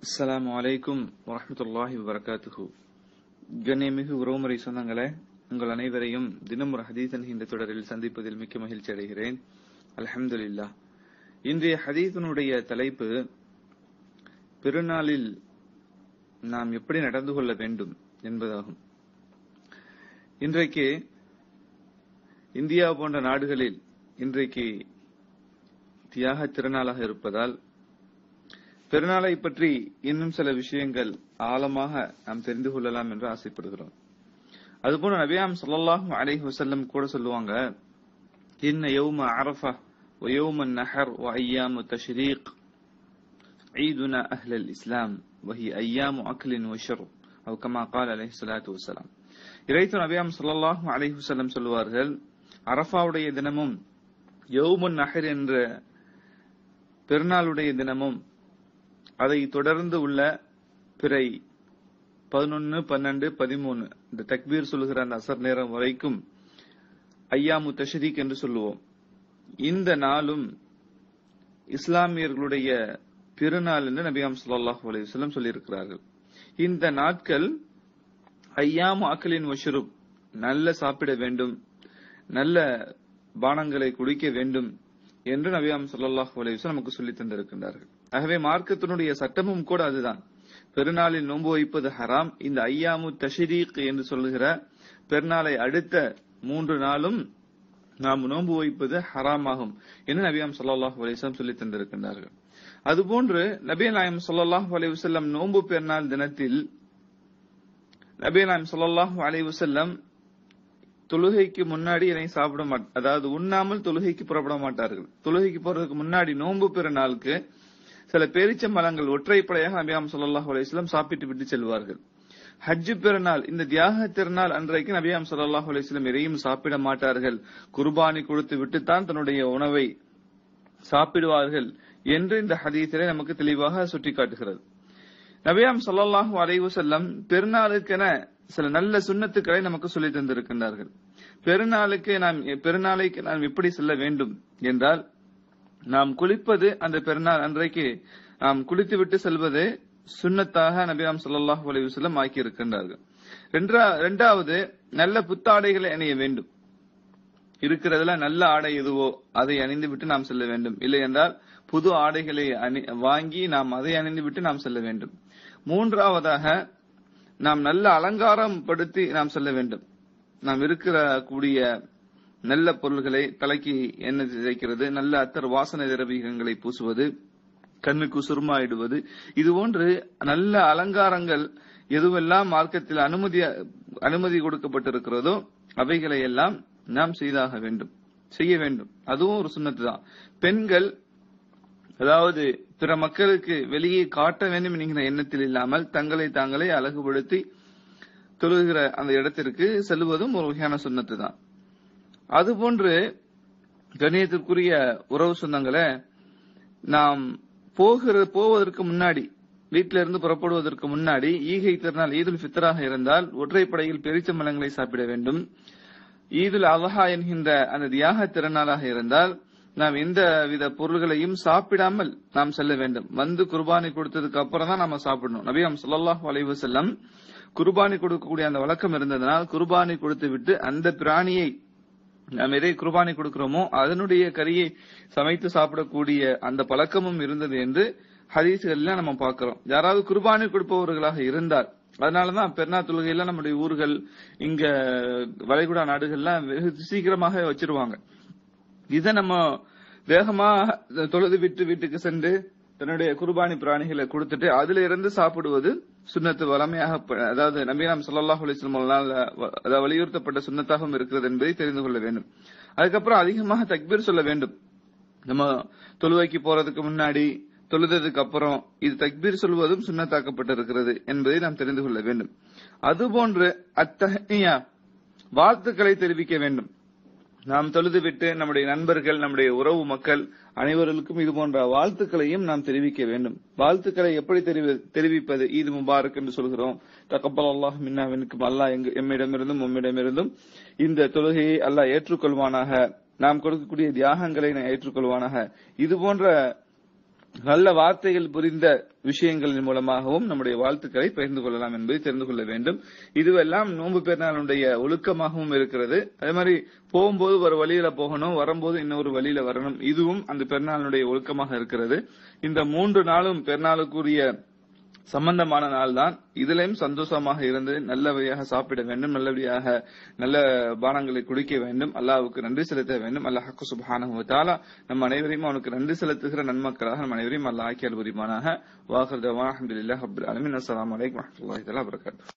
அஸ்ஸலாமு அலைக்கும் வரஹ்மத்துல்லாஹி வபரகாத்துஹு கண்ணியமிகு உறவுமுறை சொந்தங்களே உங்கள் அனைவரையும் தினம் ஒரு ஹதீசன் இந்த தொடரில் சந்திப்பதில் மிக்க மகிழ்ச்சி அடைகிறேன் அல்ஹம்துலில்லா இன்றைய ஹதீசனுடைய தலைப்பு பெருநாளில் நாம் எப்படி நடந்து கொள்ள வேண்டும் என்பதாகும் இன்றைக்கு இந்தியா போன்ற நாடுகளில் இன்றைக்கு தியாக திருநாளாக இருப்பதால் பெருநாளை பற்றி இன்னும் சில விஷயங்கள் ஆழமாக நாம் தெரிந்து கொள்ளலாம் என்று ஆசைப்படுகிறோம் அதுபோல நபியாம் ஸல்லல்லாஹு அலைஹி வஸல்லம் கூட சொல்லுவாங்க இன்ன யௌம அரஃபா ويوم النحر وأيام التشريق عيدنا أهل الإسلام وهي أيام أكل وشرب أو كما قال عليه الصلاة والسلام இறைத்து நபியாம் ஸல்லல்லாஹு அலைஹி வஸல்லம் சொல்வார்கள் அரஃபாவுடைய தினமும் யௌமுன் நஹர் என்ற பெருநாளுடைய தினமும் அதை தொடர்ந்து உள்ள பிறை பதினொன்னு பன்னெண்டு பதிமூணு இந்த தக்பீர் சொல்லுகிற அந்த அசர் நேரம் வரைக்கும் ஐயாமு தஷரீக் என்று சொல்லுவோம் இந்த நாளும் இஸ்லாமியர்களுடைய திருநாள் என்று நபியாம் ஸல்லல்லாஹு அலைஹி வஸல்லம் சொல்லியிருக்கிறார்கள் இந்த நாட்கள் ஐயாமு அக்கலின் வஷருப் நல்ல சாப்பிட வேண்டும் நல்ல பானங்களை குடிக்க வேண்டும் என்று நபியாம் ஸல்லல்லாஹு அலைஹி வஸல்லம் நமக்கு சொல்லி தந்திருக்கின்றார்கள் ஆகவே மார்க்கத்தினுடைய சட்டமும் கூட அதுதான் பெருநாளில் நோன்பு வைப்பது ஹராம் இந்த ஐயாமு தஷரீக் என்று சொல்லுகிற பெருநாளை அடுத்த மூன்று நாளும் நாம் நோன்பு வைப்பது ஹராமாகும் என்று நபியாம் ஸல்லல்லாஹு அலைஹி வஸல்லம் சொல்லி தந்திருக்கின்றார்கள் அதுபோன்று நபி நாயம் ஸல்லல்லாஹு அலைஹி வஸல்லம் நோன்பு பெருநாள் தினத்தில் நபி நாயம் ஸல்லல்லாஹு அலைஹி வஸல்லம் தொழுகைக்கு முன்னாடி என்னை சாப்பிட மாட்ட அதாவது உண்ணாமல் தொழுகைக்கு புறப்பட மாட்டார்கள் தொழுகைக்கு போறதுக்கு முன்னாடி நோன்பு பெருநாளுக்கு சில பேரிச்சம்பழங்கள் ஒற்றைப்படையாக நபியாம் ஸல்லல்லாஹு அலைஹி வஸல்லம் சாப்பிட்டு விட்டு செல்வார்கள் ஹஜ் பெருநாள் இந்த தியாக திருநாள் அன்றைக்கு நபியாம் ஸல்லல்லாஹு அலைஹி வஸல்லம் எதையும் சாப்பிட மாட்டார்கள் குர்பானி கொடுத்து விட்டுத்தான் தன்னுடைய உணவை சாப்பிடுவார்கள் என்று இந்த ஹதீஸிலே நமக்கு தெளிவாக சுட்டிக்காட்டுகிறது நபியாம் ஸல்லல்லாஹு அலைஹி வஸல்லம் பெருநாளுக்கென சில நல்ல சுண்ணத்துக்களை நமக்கு சொல்லி தந்திருக்கின்றார்கள் பெருநாளுக்கு நாம் பெருநாளைக்கு நாம் எப்படி செல்ல வேண்டும் என்றால் நாம் குளிப்பது அந்த பெருநாள் அன்றைக்கு நாம் குளித்துவிட்டு செல்வது சுண்ணத்தாக நபிராம் ஸல்லல்லாஹு அலைஹி வஸல்லம் ஆக்கி இருக்கின்றார்கள் இரண்டாவது நல்ல புத்தாடைகளை அணிய வேண்டும் இருக்கிறதுல நல்ல ஆடை எதுவோ அதை அணிந்து விட்டு நாம் செல்ல வேண்டும் இல்லை என்றால் புது ஆடைகளை அணி வாங்கி நாம் அதை அணிந்து விட்டு நாம் செல்ல வேண்டும் மூன்றாவதாக நாம் நல்ல அலங்காரம் படுத்தி நாம் செல்ல வேண்டும் நாம் இருக்கிற கூடிய நல்ல பொருள்களை தலைக்கு எண்ணெய் தேய்க்கிறது நல்ல அத்தர் வாசனை திரவியங்களை பூசுவது கண்ணுக்கு சுருமாயிடுவது இது போன்று நல்ல அலங்காரங்கள் எதுவெல்லாம் மார்க்கத்தில் அனுமதி அனுமதி கொடுக்கப்பட்டிருக்கிறதோ அவைகளை எல்லாம் நாம் செய்தாக வேண்டும் செய்ய வேண்டும் அதுவும் ஒரு சுண்ணத்து தான் பெண்கள் அதாவது பிற மக்களுக்கு வெளியே காட்ட வேண்டும் என்கிற எண்ணத்தில் இல்லாமல் தங்களை தாங்களே அழகுபடுத்தி தொழுகிற அந்த இடத்திற்கு செல்வதும் ஒரு வகையான சுண்ணத்து தான் அதுபோன்று கணியத்திற்குரிய உறவு சொந்தங்களை நாம் போகிற போவதற்கு முன்னாடி வீட்டில இருந்து புறப்படுவதற்கு முன்னாடி ஈகை திருநாள் ஈதுல் ஃபித்ராக இருந்தால் ஒற்றைப்படையில் பெரிச்சம்பழங்களை சாப்பிட வேண்டும் ஈதுல் அலஹா என்கின்ற அந்த தியாக திருநாளாக இருந்தால் நாம் எந்த வித பொருள்களையும் சாப்பிடாமல் நாம் செல்ல வேண்டும் வந்து குர்பானி கொடுத்ததுக்கு அப்புறம் தான் நாம சாப்பிடணும் நபியாம் சொல்லல்லாஹு அலைவு செல்லம் குர்பானி கொடுக்கக்கூடிய அந்த வழக்கம் இருந்ததனால் குர்பானி கொடுத்து விட்டு அந்த பிராணியை நாம் எதை குர்பானி கொடுக்கிறோமோ அதனுடைய கறியை சமைத்து சாப்பிடக்கூடிய அந்த பழக்கமும் இருந்தது என்று ஹதீஸ்கள்ல நம்ம பார்க்கிறோம் யாராவது குர்பானி கொடுப்பவர்களாக இருந்தால் அதனாலதான் பெருநா தொழுகையில நம்முடைய ஊர்கள் இங்க வளைகுடா நாடுகள்லாம் வெகு சீக்கிரமாக வச்சிருவாங்க இதை நம்ம வேகமா தொழுது விட்டு வீட்டுக்கு சென்று தன்னுடைய குர்பானி பிராணிகளை கொடுத்துட்டு அதுல இருந்து சாப்பிடுவது சுண்ணத்து வளமையாக அதாவது நபீனாம் சல்லாஹ் அலிஸ்லாம் வலியுறுத்தப்பட்ட சுண்ணத்தாகவும் இருக்கிறது என்பதை தெரிந்து கொள்ள வேண்டும் அதுக்கப்புறம் அதிகமாக தக்பீர் சொல்ல வேண்டும் நம்ம தொழுவைக்கு போறதுக்கு முன்னாடி தொழுததுக்கு அப்புறம் இது தக்பீர் சொல்வதும் சுண்ணத்தாக்கப்பட்டிருக்கிறது என்பதை நாம் தெரிந்து கொள்ள வேண்டும் அதுபோன்று அத்தகையா வாழ்த்துக்களை தெரிவிக்க வேண்டும் நாம் தொழுதுவிட்டு நம்முடைய நண்பர்கள் நம்முடைய உறவு மக்கள் அனைவர்களுக்கும் இது போன்ற வாழ்த்துக்களையும் நாம் தெரிவிக்க வேண்டும் வாழ்த்துக்களை எப்படி தெரிவிப்பது ஈது முபாரக் என்று சொல்கிறோம் தகப்பல் அல்லாஹ் மின்னாவினுக்கும் அல்லாஹ் எங்க எம்மிடமிருந்தும் உம்மிடமிருந்தும் இந்த தொழுகையை அல்லாஹ் ஏற்றுக்கொள்வானாக நாம் கொடுக்கக்கூடிய தியாகங்களை ஏற்றுக்கொள்வானாக இது போன்ற நல்ல வார்த்தைகள் புரிந்த விஷயங்களின் மூலமாகவும் நம்முடைய வாழ்த்துக்களை பகிர்ந்து கொள்ளலாம் என்பதை தெரிந்து கொள்ள வேண்டும் இதுவெல்லாம் நோன்பு பெருநாளுடைய ஒழுக்கமாகவும் இருக்கிறது அதே மாதிரி போகும்போது ஒரு வழியில போகணும் வரும்போது இன்னொரு வழியில வரணும் இதுவும் அந்த பெருநாளுடைய ஒழுக்கமாக இருக்கிறது இந்த மூன்று நாளும் பெருநாளுக்குரிய சம்பந்தமான நாள் தான் இதிலையும் சந்தோஷமாக இருந்து நல்லபடியாக சாப்பிட வேண்டும் நல்லபடியாக நல்ல பானங்களை குடிக்க வேண்டும் அல்லாவுக்கு நன்றி செலுத்த வேண்டும் அல்லாஹு சுபானு தாலா நம் அனைவரையும் அவனுக்கு நன்றி செலுத்துகிற நன்மக்களாக நம் அனைவரையும் அல்லாஹ் ஆக்கியல் புரிமானாக வாஹர் தவான் அஹமதுல்லாஹ் அப்துல் அலமின் அஸ்லாம் வலைக்கம் வரமத்துல்லாஹி தலா வரகாத்து